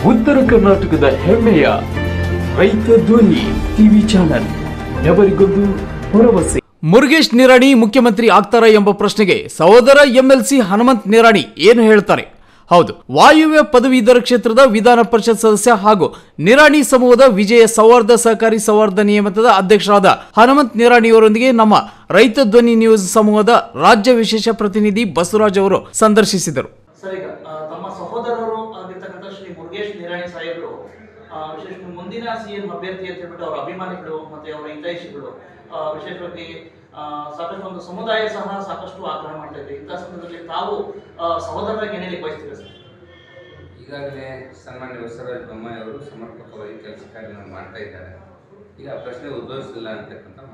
ಉತ್ತರ ಕರ್ನಾಟಕದ ಹೆಮ್ಮೆಯ ರೈತ ಧ್ವನಿ ಟಿವಿ ಚಾನಲ್ ఎవరిಗೊಂದು ಭರವಸೆ ಮುರುಗೇಶ್ ನಿರಾಣಿ ಮುಖ್ಯಮಂತ್ರಿ ಆಗ್ತಾರಾ ಎಂಬ ಪ್ರಶ್ನೆಗೆ ಸಹೋದರ ಎಂಎಲ್ಸಿ ಹನುಮಂತ್ ನಿರಾಣಿ ಏನು ಹೇಳ್ತಾರೆ ಹೌದು ವಾಯುವ್ಯ ಪದವೀಧರ ಕ್ಷೇತ್ರದ ವಿಧಾನ ಪರಿಷತ್ ಸದಸ್ಯ ಹಾಗೂ ನಿರಾಣಿ ಸಮೂಹದ ವಿಜಯ ಸೌಹಾರ್ದ ಸಹಕಾರಿ ಸೌಹಾರ್ದ ನಿಯಮಿತದ ಅಧ್ಯಕ್ಷರಾದ ಹನುಮಂತ್ ನಿರಾಣಿಯವರೊಂದಿಗೆ ನಮ್ಮ ರೈತ ಧ್ವನಿ ನ್ಯೂಸ್ ಸಮೂಹದ ರಾಜ್ಯ ವಿಶೇಷ ಪ್ರತಿನಿಧಿ ಬಸವರಾಜ್ ಅವರು ಸಂದರ್ಶಿಸಿದರು ಸರ್ ಈಗ ಆ, ತಮ್ಮ ಸಹೋದರರು ಆಗಿರ್ತಕ್ಕಂಥ ಶ್ರೀ ಮುರುಗೇಶ್ ನಿರಾಣಿ ಸಾಹೇಬರು ಆ, ವಿಶೇಷ ಮುಂದಿನ ಸಿಎಂ ಅಭ್ಯರ್ಥಿ ಅಂತ ಹೇಳ್ಬಿಟ್ಟು ಅವರ ಅಭಿಮಾನಿಗಳು ಮತ್ತೆ ಅವರ ಹಿತೈಷಿಗಳು ಆ, ವಿಶೇಷವಾಗಿ ಆ, ಸಾಕಷ್ಟು ಒಂದು ಸಮುದಾಯ ಸಹ ಸಾಕಷ್ಟು ಆಗ್ರಹ ಮಾಡ್ತಾ ಇದೆ ಇಂಥ ಸಂದರ್ಭದಲ್ಲಿ ತಾವು ಆ, ಸಹೋದರರಾಗಿ ಏನೇಳಿ ಬಯಸ್ತೀರಾ ಸರ್ ಈಗಾಗಲೇ ಸನ್ಮಾನ್ಯ ಬಸವರಾಜ ಬೊಮ್ಮಾಯಿ ಅವರು ಸಮರ್ಪಕವಾಗಿ ಕೆಲಸ ಕಾರ್ಯವನ್ನು ಮಾಡ್ತಾ ಇದ್ದಾರೆ ಈಗ ಆ ಪ್ರಶ್ನೆ ಉದ್ಭವಿಸಿಲ್ಲ ಅಂತಕ್ಕಂಥ